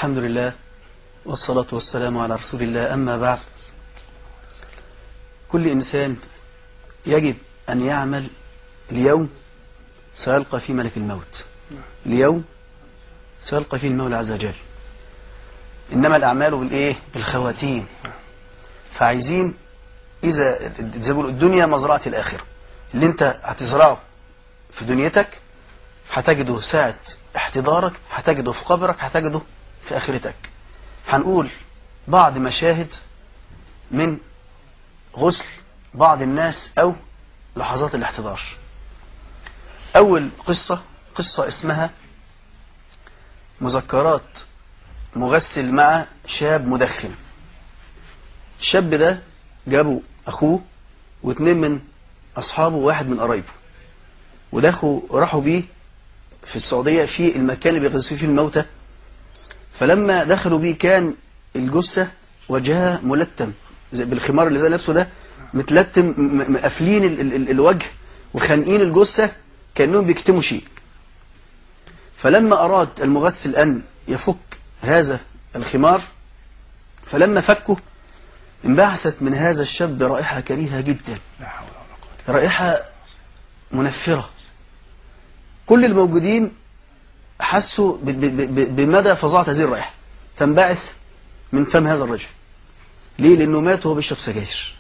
الحمد لله والصلاة والسلام على رسول الله أما بعد كل إنسان يجب أن يعمل اليوم سيلقى فيه ملك الموت اليوم سيلقى فيه المولى عز وجل إنما الأعمال بالإيه؟ بالخواتيم فعايزين إذا زي ما بيقولوا الدنيا مزرعة الآخرة اللي أنت هتزرعه في دنيتك هتجده ساعة احتضارك هتجده في قبرك هتجده في آخرتك هنقول بعض مشاهد من غسل بعض الناس أو لحظات الاحتضار أول قصة قصة اسمها مذكرات مغسل مع شاب مدخن الشاب ده جابوا أخوه واثنين من أصحابه وواحد من قرايبه ودخلوا راحوا بيه في السعودية في المكان اللي بيغسلوا فيه الموتى فلما دخلوا بيه كان الجثة وجهها ملتم زي بالخمار اللي ده لابسه ده متلتم م- مقفلين ال ال ال الوجه وخانقين الجثة كأنهم بيكتموا شيء فلما أراد المغسل أن يفك هذا الخمار فلما فكه انبعثت من هذا الشاب رائحة كريهة جدا لا حول ولا قوة رائحة منفرة كل الموجودين حسوا ب- ب- ب- بمدى فظاعة هذه الرائحة تنبعث من فم هذا الرجل ليه؟ لأنه مات وهو بيشرب سجاير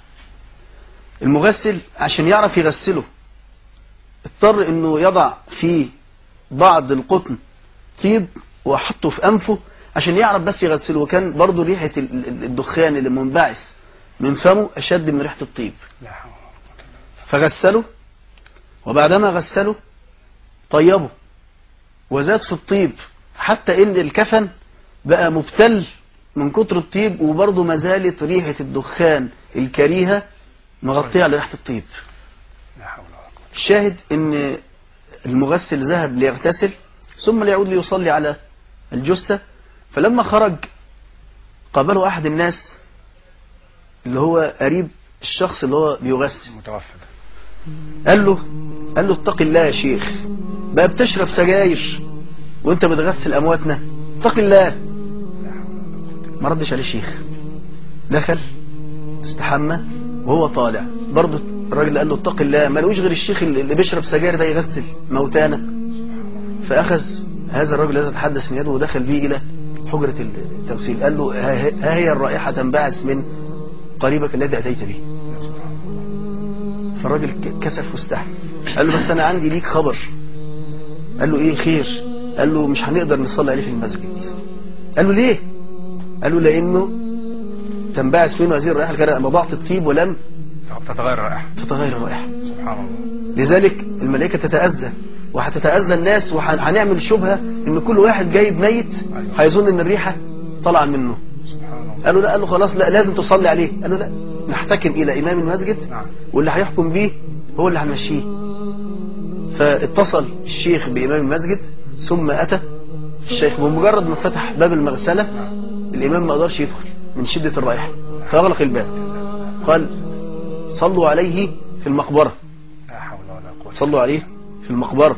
المغسل عشان يعرف يغسله اضطر انه يضع في بعض القطن طيب وحطه في أنفه عشان يعرف بس يغسله وكان برضه ريحة ال- ال- الدخان اللي منبعث من فمه أشد من ريحة الطيب لا حول ولا قوة فغسله وبعدما غسله طيبه وزاد في الطيب حتى ان الكفن بقى مبتل من كتر الطيب وبرضه ما زالت ريحة الدخان الكريهة مغطية على ريحة الطيب لا حول ولا قوة الشاهد ان المغسل ذهب ليغتسل ثم ليعود ليصلي على الجثة فلما خرج قابله أحد الناس اللي هو قريب الشخص اللي هو بيغسل متوفى قال له قال له اتق الله يا شيخ بقى بتشرب سجاير وانت بتغسل امواتنا اتق الله ما ردش عليه الشيخ دخل استحمى وهو طالع برضه الراجل قال له اتق الله ما لقوش غير الشيخ اللي اللي بيشرب سجاير ده يغسل موتانا فاخذ هذا الرجل الذي تحدث من يده ودخل به الى حجرة التغسيل قال له ها ها هي الرائحة تنبعث من قريبك الذي أتيت به فالراجل ك- كسف واستحى قال له بس أنا عندي ليك خبر قال له إيه خير قال له مش هنقدر نصلي عليه في المسجد قال له ليه قال له لأنه تنبعث منه هذه الرائحة الكريهة وضعت الطيب ولم تتغير الرائحة تتغير الرائحة سبحان الله لذلك الملائكة تتأذى وهتتأذى الناس وهنعمل شبهة ان كل واحد جايب ميت هيظن ان الريحة طالعة منه سبحان الله قالوا لا قال له خلاص لا لازم تصلي عليه قال له لا نحتكم إلى إمام المسجد نعم. واللي هيحكم بيه هو اللي هنمشيه فاتصل الشيخ بإمام المسجد ثم أتى الشيخ بمجرد ما فتح باب المغسلة الإمام ما قدرش يدخل من شدة الرائحة فأغلق الباب قال صلوا عليه في المقبرة لا حول ولا قوة صلوا عليه في المقبرة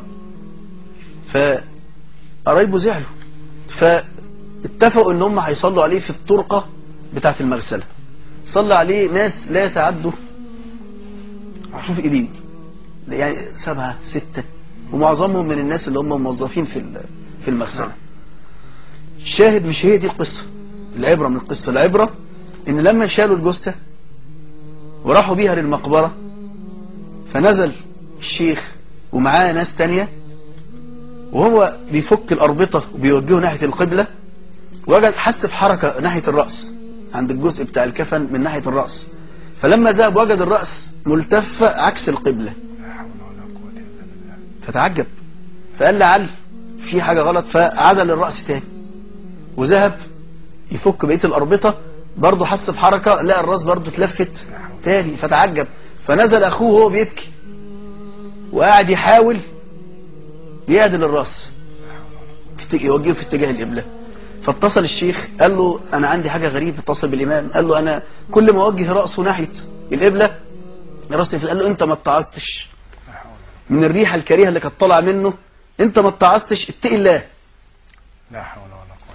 فقرايبه زعلوا فاتفقوا ان هم هيصلوا عليه في الطرقة بتاعة المغسلة صلى عليه ناس لا يتعدوا شوف ايدين يعني سبعة ستة ومعظمهم من الناس اللي هم موظفين في ال- في المغسلة الشاهد مش هي دي القصة العبرة من القصة العبرة ان لما شالوا الجثة وراحوا بيها للمقبرة فنزل الشيخ ومعاه ناس تانية وهو بيفك الأربطة وبيوجهه ناحية القبلة وجد حس بحركة ناحية الرأس عند الجزء بتاع الكفن من ناحية الرأس فلما ذهب وجد الرأس ملتفة عكس القبلة لا حول ولا قوة إلا بالله فتعجب فقال لعل في حاجة غلط فعدل الرأس تاني وذهب يفك بقية الأربطة برضه حس بحركة لقى الراس برضه اتلفت تاني فتعجب فنزل أخوه وهو بيبكي وقاعد يحاول يعدل الراس في اتج- يوجهه في اتجاه القبلة فاتصل الشيخ قال له أنا عندي حاجة غريبة اتصل بالإمام قال له أنا كل ما أوجه رأسه ناحية القبلة راسي في- قال له أنت ما اتعظتش لا حول من الريحة الكريهة اللي كانت طالعة منه انت ما اتعظتش اتقي الله لا حول ولا قوة إلا بالله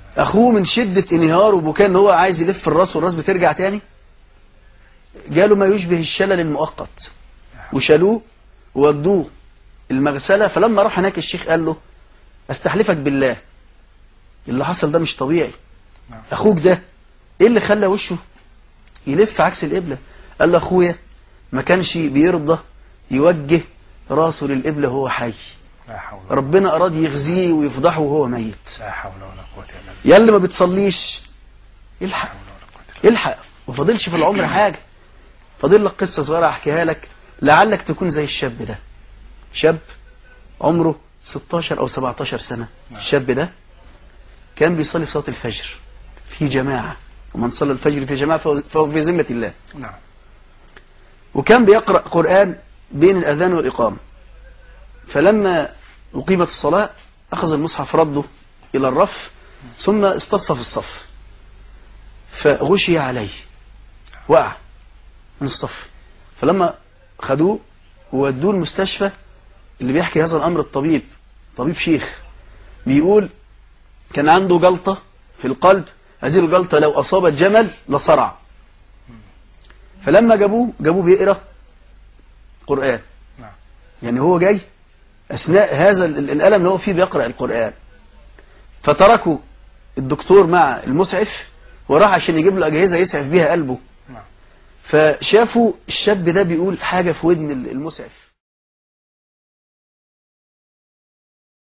اخوه من شدة انهياره وبكاء ان هو عايز يلف الراس والراس بترجع تاني جاله ما يشبه الشلل المؤقت وشالوه وودوه المغسلة فلما راح هناك الشيخ قال له استحلفك بالله اللي حصل ده مش طبيعي نعم. اخوك ده ايه اللي خلى وشه يلف عكس القبلة قال له اخويا ما كانش بيرضى يوجه راسه للقبلة وهو حي لا حول ولا ربنا اراد يخزيه ويفضحه وهو ميت لا حول ولا قوة إلا بالله يا اللي ما بتصليش الحق لا حول ولا قوة إلا الحق وفاضلش في العمر حاجة فاضل لك قصة صغيرة احكيها لك لعلك تكون زي الشاب ده شاب عمره 16 او 17 سنة الشاب ده كان بيصلي صلاة الفجر في جماعة ومن صلى الفجر في جماعة فهو فهو في ذمة الله نعم وكان بيقرأ قرآن بين الأذان والإقامة فلما أقيمت الصلاة أخذ المصحف رده إلى الرف ثم اصطف في الصف فغشي عليه وقع من الصف فلما خدوه وودوه المستشفى اللي بيحكي هذا الأمر الطبيب طبيب شيخ بيقول كان عنده جلطة في القلب هذه الجلطة لو أصابت جمل لصرع فلما جابوه جابوه بيقرأ قرآن نعم يعني هو جاي أثناء هذا ال- الألم اللي هو فيه بيقرأ القرآن فتركوا الدكتور مع المسعف وراح عشان يجيب له أجهزة يسعف بيها قلبه نعم فشافوا الشاب ده بيقول حاجة في ودن ال- المسعف